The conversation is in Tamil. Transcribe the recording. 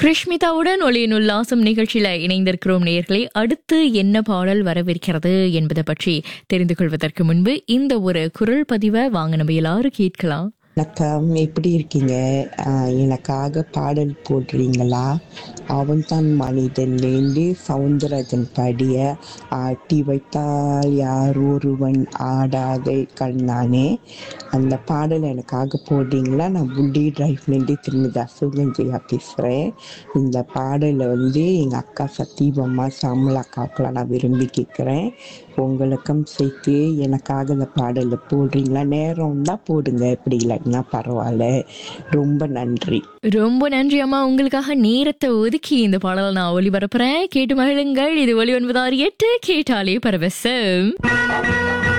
கிருஷ்மிதாவுடன் ஒளியின் உல்லாசம் நிகழ்ச்சியில இணைந்திருக்கிறோம் நேயர்களே அடுத்து என்ன பாடல் வரவிருக்கிறது என்பதை பற்றி தெரிந்து கொள்வதற்கு முன்பு இந்த ஒரு குரல் பதிவை வாங்க நம்ம எல்லாரும் கேட்கலாம் வணக்கம் எப்படி இருக்கீங்க ஆஹ் எனக்காக பாடல் போடுறீங்களா அவன் தான் மனிதன்லேருந்து சவுந்தரராஜன் பாடிய ஆட்டி வைத்தால் யார் ஒருவன் ஆடாத கண்ணானே அந்த பாடல் எனக்காக போடுறீங்களா நான் புண்டி டிரைவ்லேருந்து திருமதி அசுகஞ்சயா பேசுகிறேன் இந்த பாடலை வந்து எங்கள் அக்கா சத்தீபம்மா சாமலா அக்காக்கெலாம் நான் விரும்பி கேட்குறேன் உங்களுக்கும் சேர்த்து எனக்காக இந்த பாடலை போடுறீங்களா நேரம் தான் போடுங்க எப்படி இல்லைன்னா பரவாயில்ல ரொம்ப நன்றி ரொம்ப நன்றி அம்மா உங்களுக்காக நேரத்தை ஒதுக்கி இந்த பாடலை நான் ஒளிபரப்புறேன் கேட்டு மகிழுங்கள் இது ஒளி ஒன்பதாறு எட்டு கேட்டாலே பரவசம்